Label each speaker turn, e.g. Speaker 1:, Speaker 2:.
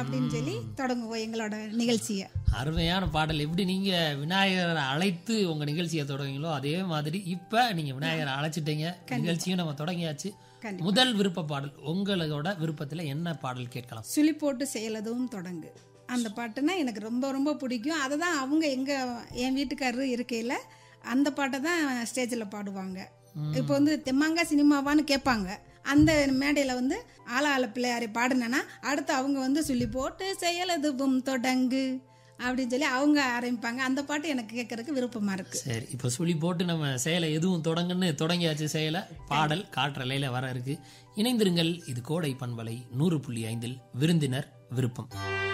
Speaker 1: அப்படின்னு சொல்லி தொடங்குவோம் எங்களோட நிகழ்ச்சியை
Speaker 2: அருமையான பாடல் எப்படி நீங்க விநாயகரை அழைத்து உங்க நிகழ்ச்சியை தொடங்குங்களோ அதே மாதிரி இப்ப நீங்க விநாயகரை அழைச்சிட்டீங்க நிகழ்ச்சியும் நம்ம தொடங்கியாச்சு
Speaker 1: கண்டிப்பா.
Speaker 2: முதல் விருப்ப பாடல் உங்களோட விருப்பத்துல என்ன பாடல் கேட்கலாம்
Speaker 1: சுழி போட்டு செயலதும் தொடங்கு அந்த பாட்டுனா எனக்கு ரொம்ப ரொம்ப பிடிக்கும் அதை தான் அவங்க எங்க என் வீட்டுக்காரரு இருக்கையில் அந்த பாட்டை தான் ஸ்டேஜில் பாடுவாங்க இப்போ வந்து தெம்மாங்கா சினிமாவான்னு கேட்பாங்க அந்த மேடையில் வந்து ஆள ஆள பிள்ளையாரை பாடினேன்னா அடுத்து அவங்க வந்து சொல்லி போட்டு செயலதுவும் தொடங்கு அப்படின்னு சொல்லி அவங்க ஆரம்பிப்பாங்க அந்த பாட்டு எனக்கு கேட்கறதுக்கு விருப்பமாக இருக்கு
Speaker 2: சரி இப்போ சுழி போட்டு நம்ம செயலை எதுவும் தொடங்குன்னு தொடங்கியாச்சு செயலை பாடல் காற்றலையில வர இருக்கு இணைந்திருங்கள் இது கோடை பண்பலை நூறு புள்ளி ஐந்தில் விருந்தினர் விருப்பம்